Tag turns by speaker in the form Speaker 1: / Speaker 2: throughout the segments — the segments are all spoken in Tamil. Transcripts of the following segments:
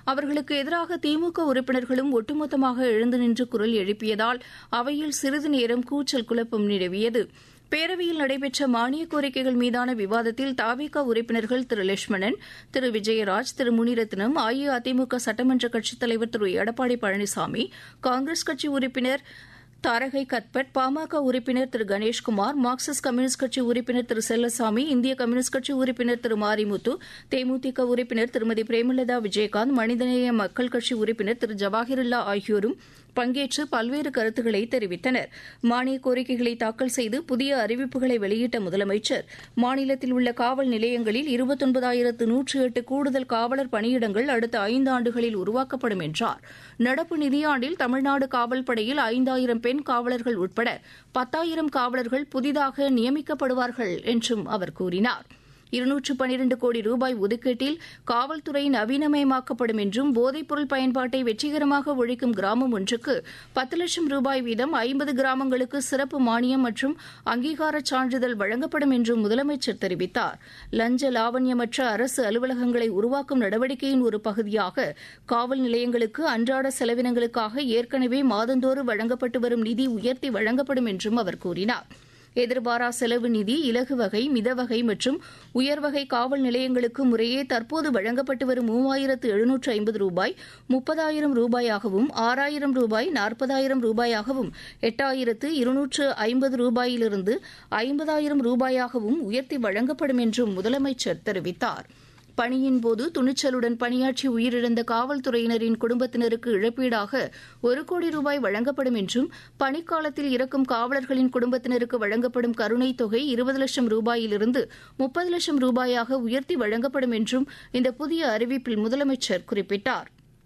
Speaker 1: அவர்களுக்கு எதிராக திமுக உறுப்பினர்களும் ஒட்டுமொத்தமாக எழுந்து நின்று குரல் எழுப்பியதால் அவையில் சிறிது நேரம் கூச்சல் குழப்பம் நிலவியது பேரவையில் நடைபெற்ற மானிய கோரிக்கைகள் மீதான விவாதத்தில் தாவிக உறுப்பினர்கள் திரு லட்சுமணன் திரு விஜயராஜ் திரு முனிரத்னம் அஇஅதிமுக சட்டமன்ற கட்சித் தலைவர் திரு எடப்பாடி பழனிசாமி காங்கிரஸ் கட்சி உறுப்பினர் தாரகை கத்பட் பாமக உறுப்பினர் திரு கணேஷ்குமார் மார்க்சிஸ்ட் கம்யூனிஸ்ட் கட்சி உறுப்பினர் திரு செல்லசாமி இந்திய கம்யூனிஸ்ட் கட்சி உறுப்பினர் திரு மாரிமுத்து தேமுதிக உறுப்பினர் திருமதி பிரேமலதா விஜயகாந்த் மனிதநேய மக்கள் கட்சி உறுப்பினர் திரு ஜவாஹிருல்லா ஆகியோரும் பங்கேற்று பல்வேறு கருத்துக்களை தெரிவித்தனர் மானிய கோரிக்கைகளை தாக்கல் செய்து புதிய அறிவிப்புகளை வெளியிட்ட முதலமைச்சர் மாநிலத்தில் உள்ள காவல் நிலையங்களில் இருபத்தொன்பதாயிரத்து நூற்று எட்டு கூடுதல் காவலர் பணியிடங்கள் அடுத்த ஐந்து ஆண்டுகளில் உருவாக்கப்படும் என்றார் நடப்பு நிதியாண்டில் தமிழ்நாடு காவல் படையில் ஐந்தாயிரம் பெண் காவலர்கள் உட்பட பத்தாயிரம் காவலர்கள் புதிதாக நியமிக்கப்படுவார்கள் என்றும் அவர் கூறினார் இருநூற்று பனிரண்டு கோடி ரூபாய் ஒதுக்கீட்டில் காவல்துறை நவீனமயமாக்கப்படும் என்றும் போதைப்பொருள் பயன்பாட்டை வெற்றிகரமாக ஒழிக்கும் கிராமம் ஒன்றுக்கு பத்து லட்சம் ரூபாய் வீதம் ஐம்பது கிராமங்களுக்கு சிறப்பு மானியம் மற்றும் அங்கீகார சான்றிதழ் வழங்கப்படும் என்றும் முதலமைச்சர் தெரிவித்தார் லஞ்ச லாவண்யமற்ற அரசு அலுவலகங்களை உருவாக்கும் நடவடிக்கையின் ஒரு பகுதியாக காவல் நிலையங்களுக்கு அன்றாட செலவினங்களுக்காக ஏற்கனவே மாதந்தோறும் வழங்கப்பட்டு வரும் நிதி உயர்த்தி வழங்கப்படும் என்றும் அவர் கூறினார் எதிர்பாரா செலவு நிதி இலகு வகை மிதவகை மற்றும் உயர்வகை காவல் நிலையங்களுக்கு முறையே தற்போது வழங்கப்பட்டு வரும் மூவாயிரத்து எழுநூற்று ஐம்பது ரூபாய் முப்பதாயிரம் ரூபாயாகவும் ஆறாயிரம் ரூபாய் நாற்பதாயிரம் ரூபாயாகவும் எட்டாயிரத்து இருநூற்று ஐம்பது ரூபாயிலிருந்து ஐம்பதாயிரம் ரூபாயாகவும் உயர்த்தி வழங்கப்படும் என்றும் முதலமைச்சர் தெரிவித்தாா் பணியின் போது துணிச்சலுடன் பணியாற்றி உயிரிழந்த காவல்துறையினரின் குடும்பத்தினருக்கு இழப்பீடாக ஒரு கோடி ரூபாய் வழங்கப்படும் என்றும் பணிக்காலத்தில் இறக்கும் காவலர்களின் குடும்பத்தினருக்கு வழங்கப்படும் கருணைத் தொகை இருபது லட்சம் ரூபாயிலிருந்து முப்பது லட்சம் ரூபாயாக உயர்த்தி வழங்கப்படும் என்றும் இந்த புதிய அறிவிப்பில் முதலமைச்சர் குறிப்பிட்டார்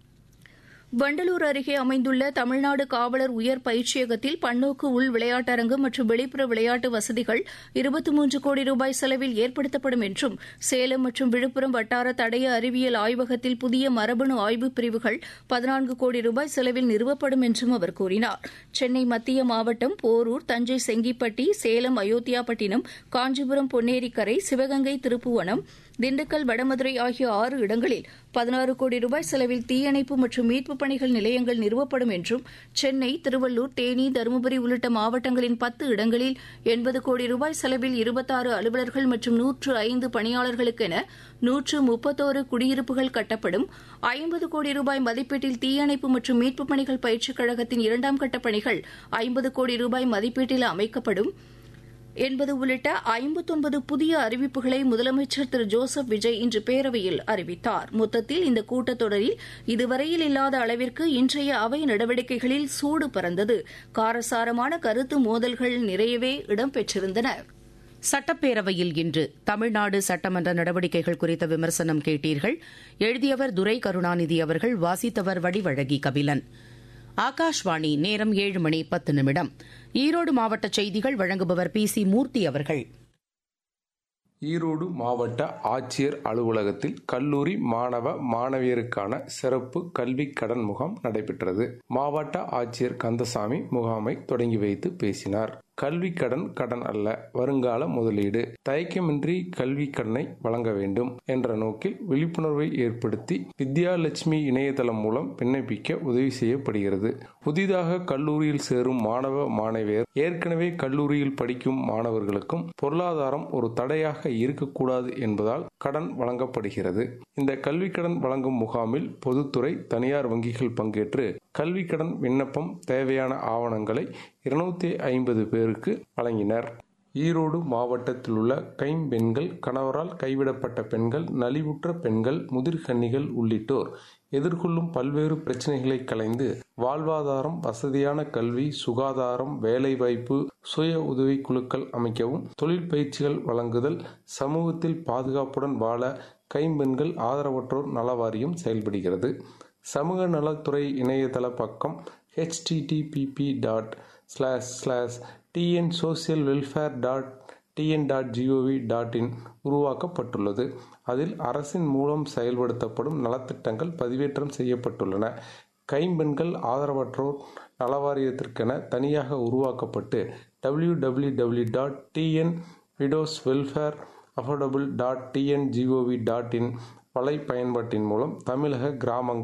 Speaker 1: வண்டலூர் அருகே அமைந்துள்ள தமிழ்நாடு காவலர் உயர் பயிற்சியகத்தில் பன்னோக்கு உள் விளையாட்டரங்கு மற்றும் வெளிப்புற விளையாட்டு வசதிகள் இருபத்தி மூன்று கோடி ரூபாய் செலவில் ஏற்படுத்தப்படும் என்றும் சேலம் மற்றும் விழுப்புரம் வட்டார தடய அறிவியல் ஆய்வகத்தில் புதிய மரபணு ஆய்வு பிரிவுகள் பதினான்கு கோடி ரூபாய் செலவில் நிறுவப்படும் என்றும் அவர் கூறினார் சென்னை மத்திய மாவட்டம் போரூர் தஞ்சை செங்கிப்பட்டி சேலம் அயோத்தியாபட்டினம் காஞ்சிபுரம் பொன்னேரிக்கரை சிவகங்கை திருப்புவனம் திண்டுக்கல் வடமதுரை ஆகிய ஆறு இடங்களில் பதினாறு கோடி ரூபாய் செலவில் தீயணைப்பு மற்றும் மீட்புப் பணிகள் நிலையங்கள் நிறுவப்படும் என்றும் சென்னை திருவள்ளூர் தேனி தருமபுரி உள்ளிட்ட மாவட்டங்களின் பத்து இடங்களில் எண்பது கோடி ரூபாய் செலவில் இருபத்தாறு அலுவலர்கள் மற்றும் நூற்று ஐந்து பணியாளர்களுக்கென நூற்று முப்பத்தோரு குடியிருப்புகள் கட்டப்படும் ஐம்பது கோடி ரூபாய் மதிப்பீட்டில் தீயணைப்பு மற்றும் மீட்புப் பணிகள் பயிற்சிக் கழகத்தின் இரண்டாம் கட்ட பணிகள் ஐம்பது கோடி ரூபாய் மதிப்பீட்டில் அமைக்கப்படும் என்பது உள்ளிட்ட ஐம்பத்தொன்பது புதிய அறிவிப்புகளை முதலமைச்சர் திரு ஜோசப் விஜய் இன்று பேரவையில் அறிவித்தார் மொத்தத்தில் இந்த கூட்டத்தொடரில் இதுவரையில் இல்லாத அளவிற்கு இன்றைய அவை நடவடிக்கைகளில் சூடு பறந்தது காரசாரமான கருத்து மோதல்கள் நிறையவே இடம்பெற்றிருந்தன
Speaker 2: சட்டப்பேரவையில் இன்று தமிழ்நாடு சட்டமன்ற நடவடிக்கைகள் குறித்த விமர்சனம் கேட்டீர்கள் எழுதியவர் துரை கருணாநிதி அவர்கள் வாசித்தவர் வடிவழகி கபிலன் ஆகாஷ்வாணி நேரம் ஏழு மணி பத்து நிமிடம் ஈரோடு மாவட்ட செய்திகள் வழங்குபவர் பி சி மூர்த்தி அவர்கள்
Speaker 3: ஈரோடு மாவட்ட ஆட்சியர் அலுவலகத்தில் கல்லூரி மாணவ மாணவியருக்கான சிறப்பு கல்வி கடன் முகாம் நடைபெற்றது மாவட்ட ஆட்சியர் கந்தசாமி முகாமை தொடங்கி வைத்து பேசினார் கல்வி கடன் கடன் அல்ல வருங்கால முதலீடு தயக்கமின்றி கல்வி கடனை வழங்க வேண்டும் என்ற நோக்கில் விழிப்புணர்வை ஏற்படுத்தி வித்யாலட்சுமி இணையதளம் மூலம் விண்ணப்பிக்க உதவி செய்யப்படுகிறது புதிதாக கல்லூரியில் சேரும் மாணவ மாணவியர் ஏற்கனவே கல்லூரியில் படிக்கும் மாணவர்களுக்கும் பொருளாதாரம் ஒரு தடையாக இருக்கக்கூடாது என்பதால் கடன் வழங்கப்படுகிறது இந்த கல்வி கடன் வழங்கும் முகாமில் பொதுத்துறை தனியார் வங்கிகள் பங்கேற்று கல்வி கடன் விண்ணப்பம் தேவையான ஆவணங்களை இருநூத்தி ஐம்பது பேருக்கு வழங்கினர் ஈரோடு மாவட்டத்தில் உள்ள கைம்பெண்கள் கணவரால் கைவிடப்பட்ட பெண்கள் நலிவுற்ற பெண்கள் முதிர்கன்னிகள் உள்ளிட்டோர் எதிர்கொள்ளும் பல்வேறு பிரச்சனைகளை களைந்து வாழ்வாதாரம் வசதியான கல்வி சுகாதாரம் வேலைவாய்ப்பு சுய உதவி குழுக்கள் அமைக்கவும் தொழில் பயிற்சிகள் வழங்குதல் சமூகத்தில் பாதுகாப்புடன் வாழ கைம்பெண்கள் ஆதரவற்றோர் நலவாரியம் செயல்படுகிறது சமூக நலத்துறை இணையதள பக்கம் http dot slash slash TN social welfare dot TN dot GOV dot in உருவாக்கப்பட்டுள்ளது அதில் அரசின் மூலம் செயல்படுத்தப்படும் நலத்திட்டங்கள் பதிவேற்றம் செய்யப்பட்டுள்ளன கைம்பெண்கள் ஆதரவற்றோர் நலவாரியத்திற்கென தனியாக உருவாக்கப்பட்டு W W W dot TN widows welfare affordable dot TN dot dot dot in பயன்பாட்டின் மூலம் தமிழக கிராமங்கள்